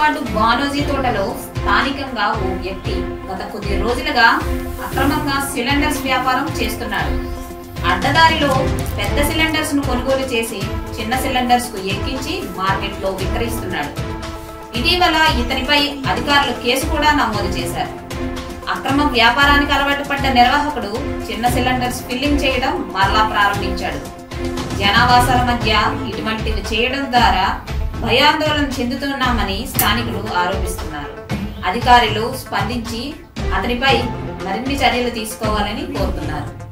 ward బానోజీ తోటలో స్థానికంగా ఓ వ్యక్తి గత కొద్ది రోజులుగా అక్రమంగా సిలిండర్స్ వ్యాపారం చేస్తున్నాడు అడ్డదారిలో పెద్ద సిలిండర్స్ ను కొనుగోలు చేసి చిన్న సిలిండర్స్ కు ఎక్కించి మార్కెట్ లో విక్రయిస్తున్నాడు ఇటీవల ఇతనిపై అధికారులు కేసు కూడా నమోదు చేశారు అక్రమ వ్యాపారానికి అలవాటు పడ్డ నిర్వాహకుడు చిన్న సిలిండర్స్ ఫిల్లింగ్ చేయడం మరలా ప్రారంభించాడు జనావాసాల మధ్య ఇటువంటివి చేయడం ద్వారా భయాందోళన చెందుతున్నామని స్థానికులు ఆరోపిస్తున్నారు అధికారులు స్పందించి అతనిపై మరిన్ని చర్యలు తీసుకోవాలని కోరుతున్నారు